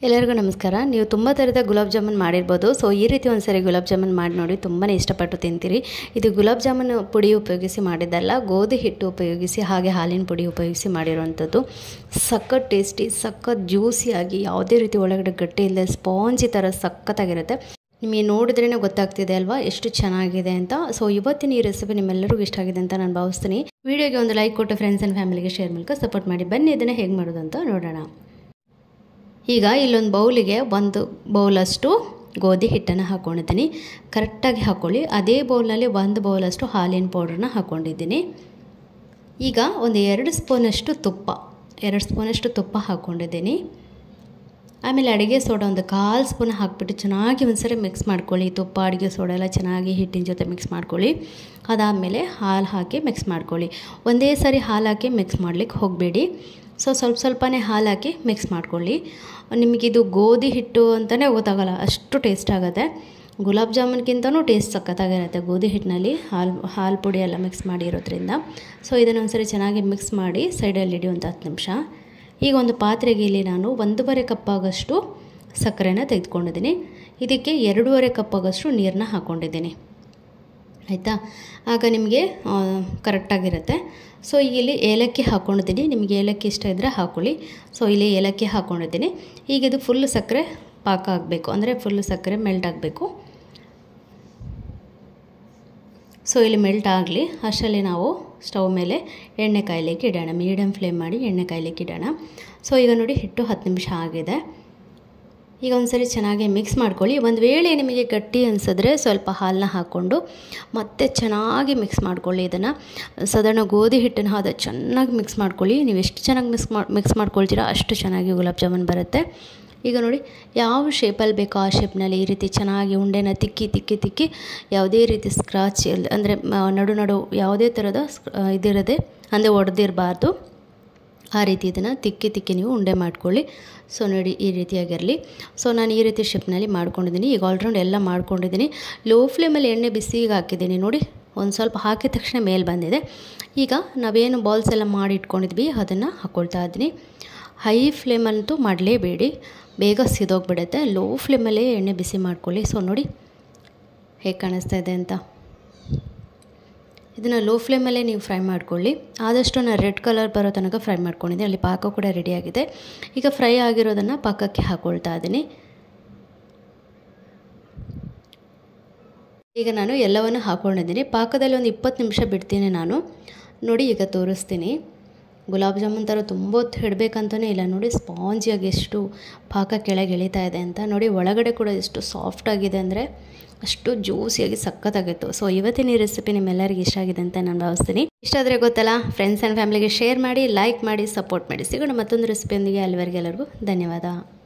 ಎಲ್ಲರಿಗೂ ನಮಸ್ಕಾರ ನೀವು ತುಂಬ ಥರದ ಗುಲಾಬ್ ಜಾಮೂನ್ ಮಾಡಿರ್ಬೋದು ಸೊ ಈ ರೀತಿ ಒಂದ್ಸರಿ ಗುಲಾಬ್ ಜಾಮೂನ್ ಮಾಡಿ ನೋಡಿ ತುಂಬಾ ಇಷ್ಟಪಟ್ಟು ತಿಂತೀರಿ ಇದು ಗುಲಾಬ್ ಜಾಮೂನ್ ಪುಡಿ ಉಪಯೋಗಿಸಿ ಮಾಡಿದ್ದಲ್ಲ ಗೋಧಿ ಹಿಟ್ಟು ಉಪಯೋಗಿಸಿ ಹಾಗೆ ಹಾಲಿನ ಪುಡಿ ಉಪಯೋಗಿಸಿ ಮಾಡಿರೋವಂಥದ್ದು ಸಖತ್ ಟೇಸ್ಟಿ ಸಖತ್ ಜ್ಯೂಸಿಯಾಗಿ ಯಾವುದೇ ರೀತಿ ಒಳಗಡೆ ಗಟ್ಟಿ ಇಲ್ಲದೆ ಸ್ಪಾಂಜಿ ಥರ ಸಖತ್ತಾಗಿರುತ್ತೆ ನಿಮಗೆ ನೋಡಿದ್ರೇ ಗೊತ್ತಾಗ್ತಿದೆ ಅಲ್ವಾ ಎಷ್ಟು ಚೆನ್ನಾಗಿದೆ ಅಂತ ಸೊ ಇವತ್ತಿನ ಈ ರೆಸಿಪಿ ನಿಮ್ಮೆಲ್ಲರಿಗೂ ಇಷ್ಟ ಆಗಿದೆ ಅಂತ ನಾನು ಭಾವಿಸ್ತೀನಿ ವಿಡಿಯೋಗೆ ಒಂದು ಲೈಕ್ ಕೊಟ್ಟು ಫ್ರೆಂಡ್ಸ್ ಆ್ಯಂಡ್ ಫ್ಯಾಮಿಲಿಗೆ ಶೇರ್ ಮೂಲಕ ಸಪೋರ್ಟ್ ಮಾಡಿ ಬನ್ನಿ ಇದನ್ನು ಹೇಗೆ ಮಾಡೋದು ಅಂತ ನೋಡೋಣ ಈಗ ಇಲ್ಲೊಂದು ಬೌಲಿಗೆ ಒಂದು ಬೌಲಷ್ಟು ಗೋಧಿ ಹಿಟ್ಟನ್ನು ಹಾಕ್ಕೊಂಡಿದ್ದೀನಿ ಕರೆಕ್ಟಾಗಿ ಹಾಕ್ಕೊಳ್ಳಿ ಅದೇ ಬೌಲ್ನಲ್ಲಿ ಒಂದು ಬೌಲಷ್ಟು ಹಾಲಿನ ಪೌಡ್ರನ್ನ ಹಾಕ್ಕೊಂಡಿದ್ದೀನಿ ಈಗ ಒಂದು ಎರಡು ಸ್ಪೂನಷ್ಟು ತುಪ್ಪ ಎರಡು ಸ್ಪೂನಷ್ಟು ತುಪ್ಪ ಹಾಕ್ಕೊಂಡಿದ್ದೀನಿ ಆಮೇಲೆ ಅಡುಗೆ ಸೋಡಾ ಒಂದು ಕಾಲು ಸ್ಪೂನ್ ಹಾಕ್ಬಿಟ್ಟು ಚೆನ್ನಾಗಿ ಒಂದ್ಸರಿ ಮಿಕ್ಸ್ ಮಾಡ್ಕೊಳ್ಳಿ ತುಪ್ಪ ಅಡುಗೆ ಸೋಡಾ ಎಲ್ಲ ಚೆನ್ನಾಗಿ ಹಿಟ್ಟಿನ ಜೊತೆ ಮಿಕ್ಸ್ ಮಾಡ್ಕೊಳ್ಳಿ ಅದಾದಮೇಲೆ ಹಾಲು ಹಾಕಿ ಮಿಕ್ಸ್ ಮಾಡ್ಕೊಳ್ಳಿ ಒಂದೇ ಸಾರಿ ಹಾಲು ಹಾಕಿ ಮಿಕ್ಸ್ ಮಾಡ್ಲಿಕ್ಕೆ ಹೋಗಬೇಡಿ ಸೊ ಸ್ವಲ್ಪ ಸ್ವಲ್ಪನೇ ಹಾಲು ಹಾಕಿ ಮಿಕ್ಸ್ ಮಾಡ್ಕೊಳ್ಳಿ ನಿಮಗಿದು ಗೋಧಿ ಹಿಟ್ಟು ಅಂತಲೇ ಗೊತ್ತಾಗಲ್ಲ ಅಷ್ಟು ಟೇಸ್ಟ್ ಆಗುತ್ತೆ ಗುಲಾಬ್ ಜಾಮೂನ್ಗಿಂತನೂ ಟೇಸ್ಟ್ ಸಖತ್ತಾಗಿರುತ್ತೆ ಗೋಧಿ ಹಿಟ್ಟಿನಲ್ಲಿ ಹಾಲು ಹಾಲು ಪುಡಿ ಎಲ್ಲ ಮಿಕ್ಸ್ ಮಾಡಿರೋದ್ರಿಂದ ಸೊ ಇದನ್ನು ಒಂದ್ಸರಿ ಚೆನ್ನಾಗಿ ಮಿಕ್ಸ್ ಮಾಡಿ ಸೈಡಲ್ಲಿ ಇಡಿ ಒಂದು ಹತ್ತು ನಿಮಿಷ ಈಗ ಒಂದು ಪಾತ್ರೆಗೆ ಇಲ್ಲಿ ನಾನು ಒಂದೂವರೆ ಕಪ್ಪಾಗಷ್ಟು ಸಕ್ಕರೆನ ತೆಗೆದುಕೊಂಡಿದ್ದೀನಿ ಇದಕ್ಕೆ ಎರಡೂವರೆ ಕಪ್ಪಾಗಷ್ಟು ನೀರನ್ನ ಹಾಕ್ಕೊಂಡಿದ್ದೀನಿ ಆಯಿತಾ ಆಗ ನಿಮಗೆ ಕರೆಕ್ಟಾಗಿರುತ್ತೆ ಸೊ ಈಗ ಇಲ್ಲಿ ಏಲಕ್ಕಿ ಹಾಕ್ಕೊಂಡಿದ್ದೀನಿ ನಿಮಗೆ ಏಲಕ್ಕಿ ಇಷ್ಟ ಇದ್ದರೆ ಹಾಕ್ಕೊಳ್ಳಿ ಸೊ ಇಲ್ಲಿ ಏಲಕ್ಕಿ ಹಾಕ್ಕೊಂಡಿದ್ದೀನಿ ಈಗ ಇದು ಫುಲ್ ಸಕ್ಕರೆ ಪಾಕ ಆಗಬೇಕು ಅಂದರೆ ಫುಲ್ ಸಕ್ಕರೆ ಮೆಲ್ಟ್ ಆಗಬೇಕು ಸೊ ಇಲ್ಲಿ ಮೆಲ್ಟ್ ಆಗಲಿ ಅಷ್ಟರಲ್ಲಿ ನಾವು ಸ್ಟವ್ ಮೇಲೆ ಎಣ್ಣೆ ಕಾಯಲಿಕ್ಕೆ ಇಡೋಣ ಮೀಡಿಯಮ್ ಫ್ಲೇಮ್ ಮಾಡಿ ಎಣ್ಣೆ ಕಾಯಲಿಕ್ಕೆ ಇಡೋಣ ಸೊ ಈಗ ನೋಡಿ ಹಿಟ್ಟು ಹತ್ತು ನಿಮಿಷ ಆಗಿದೆ ಈಗ ಒಂದ್ಸರಿ ಚೆನ್ನಾಗಿ ಮಿಕ್ಸ್ ಮಾಡ್ಕೊಳ್ಳಿ ಒಂದು ವೇಳೆ ನಿಮಗೆ ಗಟ್ಟಿ ಅನಿಸಿದ್ರೆ ಸ್ವಲ್ಪ ಹಾಲನ್ನ ಹಾಕ್ಕೊಂಡು ಮತ್ತೆ ಚೆನ್ನಾಗಿ ಮಿಕ್ಸ್ ಮಾಡ್ಕೊಳ್ಳಿ ಇದನ್ನು ಸಾಧಾರಣ ಗೋಧಿ ಹಿಟ್ಟನ್ನು ಹಾದ ಚೆನ್ನಾಗಿ ಮಿಕ್ಸ್ ಮಾಡ್ಕೊಳ್ಳಿ ನೀವು ಎಷ್ಟು ಚೆನ್ನಾಗಿ ಮಿಕ್ಸ್ ಮಾಡಿ ಮಿಕ್ಸ್ ಮಾಡ್ಕೊಳ್ತೀರಾ ಅಷ್ಟು ಚೆನ್ನಾಗಿ ಗುಲಾಬ್ ಜಾಮೂನ್ ಬರುತ್ತೆ ಈಗ ನೋಡಿ ಯಾವ ಶೇಪಲ್ಲಿ ಬೇಕೋ ಆ ಶೇಪ್ನಲ್ಲಿ ಈ ರೀತಿ ಚೆನ್ನಾಗಿ ಉಂಡೆನ ತಿಕ್ಕಿ ತಿಕ್ಕಿ ತಿಕ್ಕಿ ಯಾವುದೇ ರೀತಿ ಸ್ಕ್ರಾಚ್ ಅಂದರೆ ನಡು ನಡು ಯಾವುದೇ ಥರದ ಇದಿರದೆ ಅಂದರೆ ಒಡೆದಿರಬಾರ್ದು ಆ ರೀತಿ ಇದನ್ನು ತಿಕ್ಕಿ ತಿಕ್ಕಿ ನೀವು ಉಂಡೆ ಮಾಡ್ಕೊಳ್ಳಿ ಸೊ ನೋಡಿ ಈ ರೀತಿಯಾಗಿರಲಿ ಸೊ ನಾನು ಈ ರೀತಿ ಶೇಪ್ನಲ್ಲಿ ಮಾಡ್ಕೊಂಡಿದ್ದೀನಿ ಈಗ ಆಲ್ರೌಂಡ್ ಎಲ್ಲ ಮಾಡ್ಕೊಂಡಿದ್ದೀನಿ ಲೋ ಫ್ಲೇಮಲ್ಲಿ ಎಣ್ಣೆ ಬಿಸಿಗೆ ಹಾಕಿದ್ದೀನಿ ನೋಡಿ ಒಂದು ಸ್ವಲ್ಪ ಹಾಕಿದ ತಕ್ಷಣ ಮೇಲೆ ಬಂದಿದೆ ಈಗ ನಾವೇನು ಬಾಲ್ಸ್ ಎಲ್ಲ ಮಾಡಿ ಇಟ್ಕೊಂಡಿದ್ವಿ ಅದನ್ನು ಹಾಕ್ಕೊಳ್ತಾ ಇದ್ದೀನಿ ಹೈ ಫ್ಲೇಮಂತೂ ಮಾಡಲೇಬೇಡಿ ಬೇಗ ಸಿದೋಗ್ಬಿಡುತ್ತೆ ಲೋ ಫ್ಲೇಮಲ್ಲೇ ಎಣ್ಣೆ ಬಿಸಿ ಮಾಡ್ಕೊಳ್ಳಿ ಸೊ ನೋಡಿ ಹೇಗೆ ಕಾಣಿಸ್ತಾ ಇದೆ ಅಂತ ಇದನ್ನು ಲೋ ಫ್ಲೇಮಲ್ಲೇ ನೀವು ಫ್ರೈ ಮಾಡ್ಕೊಳ್ಳಿ ಆದಷ್ಟು ನಾನು ರೆಡ್ ಕಲರ್ ಬರೋ ತನಕ ಫ್ರೈ ಮಾಡ್ಕೊಂಡಿದ್ದೀನಿ ಅಲ್ಲಿ ಪಾಕ ಕೂಡ ರೆಡಿಯಾಗಿದೆ ಈಗ ಫ್ರೈ ಆಗಿರೋದನ್ನು ಪಾಕಕ್ಕೆ ಹಾಕ್ಕೊಳ್ತಾ ಇದ್ದೀನಿ ಈಗ ನಾನು ಎಲ್ಲವನ್ನು ಹಾಕ್ಕೊಂಡಿದ್ದೀನಿ ಪಾಕದಲ್ಲಿ ಒಂದು ಇಪ್ಪತ್ತು ನಿಮಿಷ ಬಿಡ್ತೀನಿ ನಾನು ನೋಡಿ ಈಗ ತೋರಿಸ್ತೀನಿ ಗುಲಾಬ್ ಜಾಮೂನ್ ಥರ ತುಂಬ ಹೊತ್ತು ಇಡಬೇಕಂತಲೇ ಇಲ್ಲ ನೋಡಿ ಸ್ಪಾಂಜಿಯಾಗಿ ಎಷ್ಟು ಪಾಕ ಕೆಳಗೆ ಎಳಿತಾ ಇದೆ ಅಂತ ನೋಡಿ ಒಳಗಡೆ ಕೂಡ ಎಷ್ಟು ಸಾಫ್ಟಾಗಿದೆ ಅಂದರೆ ಅಷ್ಟು ಜ್ಯೂಸಿಯಾಗಿ ಸಖತ್ತಾಗಿತ್ತು ಸೊ ಇವತ್ತಿನ ಈ ರೆಸಿಪಿ ನಿಮ್ಮೆಲ್ಲರಿಗೂ ಇಷ್ಟ ಆಗಿದೆ ಅಂತ ನಾನು ಭಾವಿಸ್ತೀನಿ ಇಷ್ಟ ಆದರೆ ಗೊತ್ತಲ್ಲ ಫ್ರೆಂಡ್ಸ್ ಆ್ಯಂಡ್ ಫ್ಯಾಮಿಲಿಗೆ ಶೇರ್ ಮಾಡಿ ಲೈಕ್ ಮಾಡಿ ಸಪೋರ್ಟ್ ಮಾಡಿ ಸಿಗೋಣ ಮತ್ತೊಂದು ರೆಸಿಪಿಯೊಂದಿಗೆ ಅಲ್ಲಿವರೆಗೆ ಎಲ್ಲರಿಗೂ ಧನ್ಯವಾದ